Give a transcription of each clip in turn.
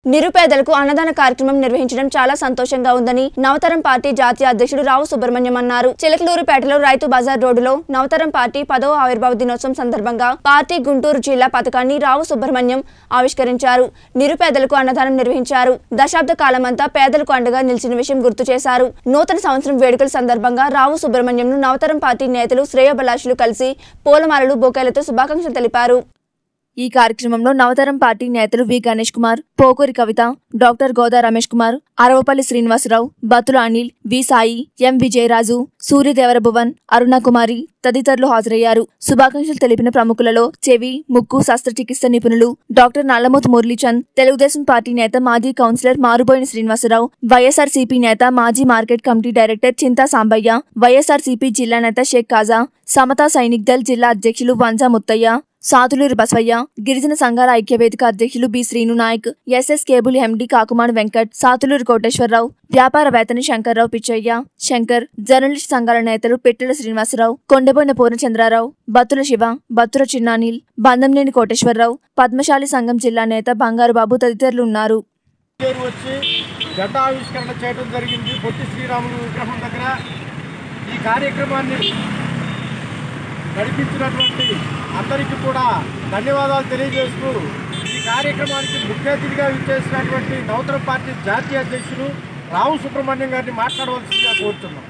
నిరుపేదలకు అన్నదాన కార్యక్రమం నిర్వహించడం చాలా సంతోషంగా ఉందని నవతరం పార్టీ జాతీయ అధ్యక్షుడు రావు సుబ్రహ్మణ్యం అన్నారు చిలకలూరుపేటలో రైతు బజార్ రోడ్డులో నవతరం పార్టీ పదవ ఆవిర్భావ దినోత్సవం సందర్భంగా పార్టీ గుంటూరు జిల్లా పథకాన్ని రావు సుబ్రహ్మణ్యం ఆవిష్కరించారు నిరుపేదలకు అన్నదానం నిర్వహించారు దశాబ్ద కాలమంతా పేదలకు అండగా నిలిచిన విషయం గుర్తు చేశారు నూతన సంవత్సరం వేడుకల సందర్భంగా రావు సుబ్రహ్మణ్యంను నవతరం పార్టీ నేతలు శ్రేయోభిలాషులు కలిసి పూలమాలలు బొకేలతో శుభాకాంక్షలు తెలిపారు ఈ కార్యక్రమంలో నవతరం పార్టీ నేతలు V Ganesh Kumar Pokuri Kavitha doctor Goda Ramesh Kumar Aravapalli Srinivasarao Batula Anil V Sai M Vijayaraju Suryadevara Bhuvan Aruna Kumari తదితరులు హాజరయ్యారు శుభాకాంక్షలు తెలిపిన ప్రముఖులలో చెవి ముక్కు శస్త్రచికిత్స నిపుణులు డాక్టర్ నల్లమూతు మురళీచంద్ తెలుగుదేశం పార్టీ నేత మాజీ కౌన్సిలర్ మారుబోయిన శ్రీనివాసరావు వైఎస్ఆర్ నేత మాజీ market committee director Chinta Sambaiah YSR జిల్లా నేత షేక్ కాజా సమతా సైనిక్ దళ్ జిల్లా అధ్యక్షులు వంజా ముత్తయ్య సాతులూరి బసవయ్య గిరిజన సంఘాల ఐక్యవేదిక అధ్యక్షులు B Srinu Naik SS cable MD Kakumanu Venkat Sathuluri Koteswararao వ్యాపారవేత్తని శంకర్రావు పిచ్చయ్య శంకర్ జర్నలిస్ట్ సంఘాల నేతలు పిట్టల శ్రీనివాసరావు కొండబోయిన పూర్ణచంద్రారావు బత్తుల శివ బత్తుల చిన్నానీల్ బందంనేని కోటేశ్వరరావు పద్మశాలి సంఘం జిల్లా నేత బంగారు బాబు తదితరులు ఉన్నారు పేరు వచ్చి జెండా ఆవిష్కరణ చేయడం జరిగింది పొట్టి శ్రీరాములు విగ్రహం దగ్గర ఈ కార్యక్రమాన్ని నడిపించినటువంటి అందరికీ కూడా ధన్యవాదాలు తెలియజేస్తూ ఈ కార్యక్రమానికి ముఖ్య అతిథిగా విచ్చేసినటువంటి నూతన పార్టీ జాతీయ అధ్యక్షులు రావు సుబ్రహ్మణ్యం గారిని మాట్లాడవలసిందిగా కోరుతున్నాం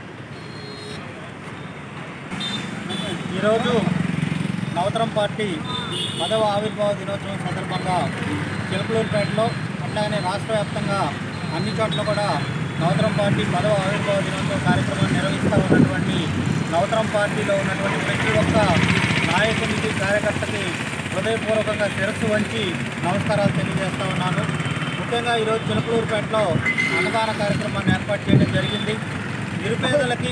ఈరోజు నవతరం పార్టీ పదవ ఆవిర్భావ దినోత్సవం సందర్భంగా చిలకలూరుపేటలో అట్లాగనే రాష్ట్ర వ్యాప్తంగా అన్ని చోట్ల కూడా నవతరం పార్టీ పదవ ఆవిర్భావ దినోత్సవ కార్యక్రమాన్ని నిర్వహిస్తూ ఉన్నటువంటి నవతరం పార్టీలో ఉన్నటువంటి ప్రతి ఒక్క నాయకునికి కార్యకర్తకి హృదయపూర్వకంగా శిరస్సు వంచి నమస్కారాలు తెలియజేస్తా ఉన్నాను ముఖ్యంగా ఈరోజు చిలకలూరుపేటలో అన్నదాన కార్యక్రమాన్ని ఏర్పాటు చేయడం జరిగింది నిరుపేదలకి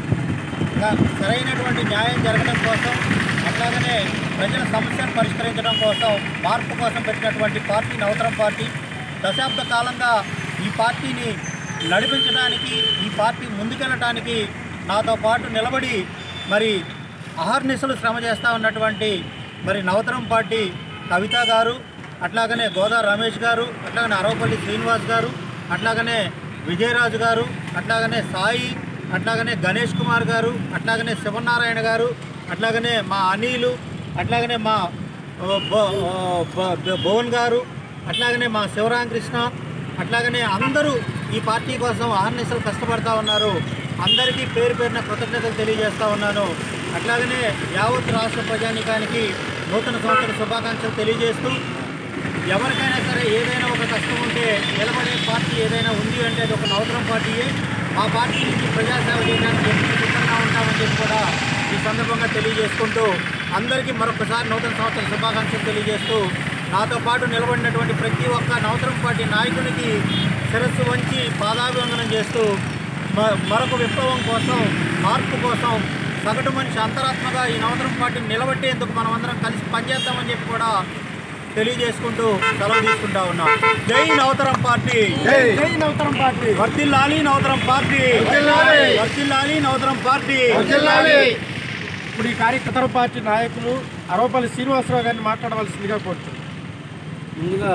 ఇంకా సరైనటువంటి న్యాయం జరగడం కోసం అట్లాగనే ప్రజల సమస్యను పరిష్కరించడం కోసం మార్పు కోసం పెట్టినటువంటి పార్టీ నవతరం పార్టీ దశాబ్ద కాలంగా ఈ పార్టీని నడిపించడానికి ఈ పార్టీ ముందుకెళ్ళటానికి నాతో పాటు నిలబడి మరి అహర్నిశలు శ్రమ చేస్తూ ఉన్నటువంటి మరి నవతరం పార్టీ కవిత గారు అట్లాగనే గోదా రమేష్ గారు అట్లాగనే అరవపల్లి శ్రీనివాస్ గారు అట్లాగనే విజయరాజు గారు అట్లాగనే సాయి అట్లాగనే గణేష్ కుమార్ గారు అట్లాగనే శివనారాయణ గారు అట్లాగనే మా అనిలు అట్లాగనే మా ఓ, బ- ఓ, బ- బ- భువన్ గారు అట్లాగనే మా శివరామకృష్ణ అట్లాగనే అందరూ ఈ పార్టీ కోసం ఆర్నిసలు కష్టపడతా ఉన్నారు అందరికీ పేరు పేరున కృతజ్ఞతలు తెలియజేస్తా ఉన్నాను అట్లాగనే యావత్ రాష్ట్ర ప్రజానీకానికి నూతన సంవత్సర శుభాకాంక్షలు తెలియజేస్తూ ఎవరికైనా సరే ఏదైనా ఒక కష్టం ఉంటే నిలబడే పార్టీ ఏదైనా ఉంది అంటే అది ఒక నవతరం పార్టీయే ఆ పార్టీ నుంచి ప్రజాసేవ చేయడానికి ఎప్పుడు సిద్ధంగా ఉంటామని చెప్పి కూడా ఈ సందర్భంగా తెలియజేసుకుంటూ అందరికీ మరొకసారి నూతన సంవత్సర శుభాకాంక్షలు తెలియజేస్తూ నాతో పాటు నిలబడినటువంటి ప్రతి ఒక్క నవతరం పార్టీ నాయకునికి శిరస్సు వంచి పాదాభివందనం చేస్తూ మ- మరొక విప్లవం కోసం మార్పు కోసం సగటు మనిషి అంతరాత్మగా ఈ నవతరం పార్టీని నిలబెట్టేందుకు మనమందరం కలిసి పనిచేద్దామని చెప్పి కూడా తెలియజేసుకుంటూ సెలవు తీసుకుంటా ఉన్నాం జై నవతరం పార్టీ జై నూతన పార్టీ వర్తిల్లాలి నవతరం పార్టీ వర్ధిల్లాలి. వర్తిల్లాలి నవతరం పార్టీ ఇప్పుడు ఈ కార్యకర్త పార్టీ నాయకులు అరవపల్లి శ్రీనివాసరావు గారిని మాట్లాడవలసిందిగా కోరుతున్నాం ముందుగా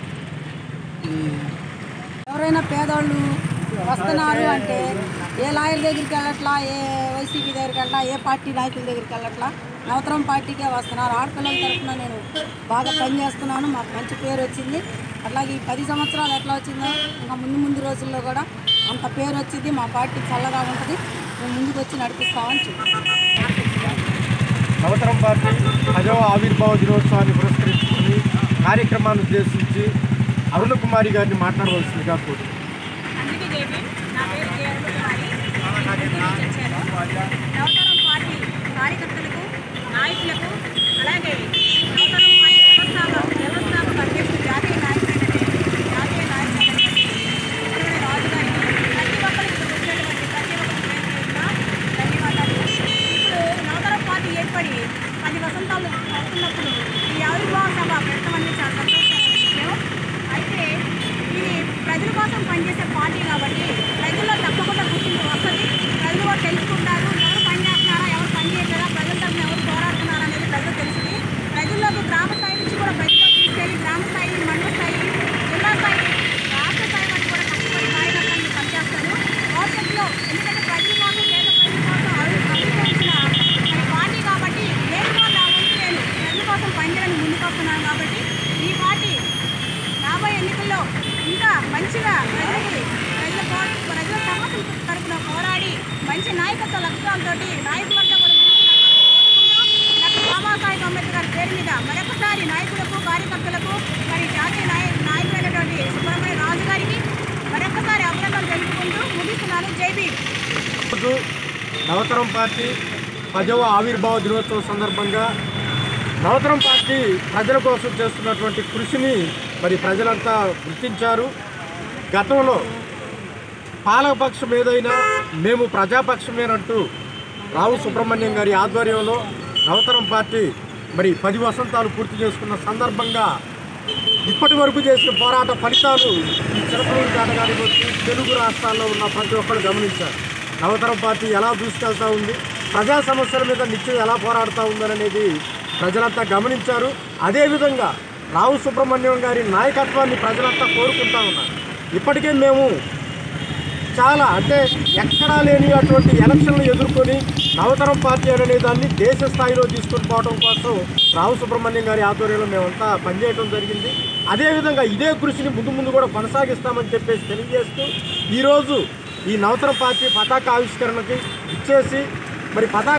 ఎవరైనా పేదవాళ్ళు వస్తున్నారు అంటే ఏ లాయర్ దగ్గరికి వెళ్ళట్లా ఏ వైసీపీ దగ్గరికి వెళ్ళట్లా ఏ పార్టీ నాయకుల దగ్గరికి వెళ్ళట్లా నవతరం పార్టీకే వస్తున్నారు ఆడపిల్లల తరఫున నేను బాగా పనిచేస్తున్నాను మాకు మంచి పేరు వచ్చింది అట్లాగే ఈ పది సంవత్సరాలు ఎట్లా వచ్చిందో ఇంకా ముందు ముందు రోజుల్లో కూడా అంత పేరు వచ్చింది మా పార్టీ చల్లగా ఉంటుంది మేము ముందుకు వచ్చి నడిపిస్తామని చెప్తున్నాను నవతరం పార్టీ పదవ ఆవిర్భావ దినోత్సవాన్ని పురస్కరించుకుని కార్యక్రమాన్ని ఉద్దేశించి అరుణ కుమారి గారిని మాట్లాడవలసిందిగా కోరుతున్నాం అందుకే జేపీ నా పేరు జే అరుణకుమారి నేను గుంటూరు నుంచి వచ్చాను నవతరం పార్టీ కార్యకర్తలకు నాయకులకు అలాగే నవతరం పార్టీ వ్యవస్థాపక వ్యవస్థాపక అధ్యక్షుడు జాతీయ నాయకుడైనటువంటి జాతీయ నాయకుడైనటువంటి ఉత్తరమైన రాజు గారికి ప్రతి ఒక్కరికి ఇక్కడ వచ్చినటువంటి ప్రతి ఒక్కరికి పేరు పేరున ధన్యవాదాలు ఇప్పుడు నవతరం పార్టీ ఏర్పడి పది వసంతాలు వస్తున్నప్పుడు ఈ ఆవిర్భావ సభ పెట్టమని చాలా సంతోషమైన విషయం అయితే ఇది ప్రజల కోసం పనిచేసే పార్టీ కాబట్టి ప్రజల్లో తప్పకుండా గుర్తింపు వస్తుంది ప్రజలు కూడా తెలుసుకుంటారు ఎవరు పని చేస్తున్నారా ఎవరు పని చేయట్లేదా ప్రజల తరఫున ఎవరు పోరాడుతున్నారా అనేది ప్రజలు తెలుస్తుంది ప్రజల్లోకి గ్రామ స్థాయి నుంచి కూడా ప్రజల్లో తీసుకెళ్ళి గ్రామ స్థాయి మండల స్థాయి జిల్లా స్థాయి ఇంకా మంచిగా ప్రజలకి ప్రజల పో- ప్రజల సమస్యల తరపున పోరాడి మంచి నాయకత్వ లక్ష్యాలతో నాయకులంతా కూడా ముందుకు డాక్టర్ బాబాసాహెబ్ అంబేద్కర్ పేరు మీద మరొకసారి నాయకులకు కార్యకర్తలకు మరి జాతీయ నాయ నాయకులైనటువంటి సుబ్రహ్మణ్య రాజు గారికి మరొకసారి అభినందనలు తెలుపుకుంటూ ముగిస్తున్నాను జై భీమ్ రోజు నవతరం పార్టీ పదవ ఆవిర్భావ దినోత్సవం సందర్భంగా నవతరం పార్టీ ప్రజల కోసం చేస్తున్నటువంటి కృషిని మరి ప్రజలంతా గుర్తించారు గతంలో పాలకపక్షం ఏదైనా మేము ప్రజాపక్షమేనంటూ రావు సుబ్రహ్మణ్యం గారి ఆధ్వర్యంలో నవతరం పార్టీ మరి పది వసంతాలు పూర్తి చేసుకున్న సందర్భంగా ఇప్పటి వరకు చేసిన పోరాట ఫలితాలు ఈ చిలకలూరు పేట కానివ్వచ్చు తెలుగు రాష్ట్రాల్లో ఉన్న ప్రతి ఒక్కరు గమనించారు నవతరం పార్టీ ఎలా దూసుకెళ్తా ఉంది ప్రజా సమస్యల మీద నిత్యం ఎలా పోరాడుతూ ఉందనేది ప్రజలంతా గమనించారు అదేవిధంగా రావు సుబ్రహ్మణ్యం గారి నాయకత్వాన్ని ప్రజలంతా కోరుకుంటా ఉన్నారు ఇప్పటికే మేము చాలా అంటే ఎక్కడా లేని అటువంటి ఎలక్షన్లు ఎదుర్కొని నవతరం పార్టీ అనే దాన్ని దేశ స్థాయిలో తీసుకొని పోవడం కోసం రావు సుబ్రహ్మణ్యం గారి ఆధ్వర్యంలో మేమంతా పనిచేయడం జరిగింది అదేవిధంగా ఇదే కృషిని ముందు ముందు కూడా కొనసాగిస్తామని చెప్పేసి తెలియజేస్తూ ఈరోజు ఈ నవతరం పార్టీ పతాక ఆవిష్కరణకి ఇచ్చేసి మరి పతాక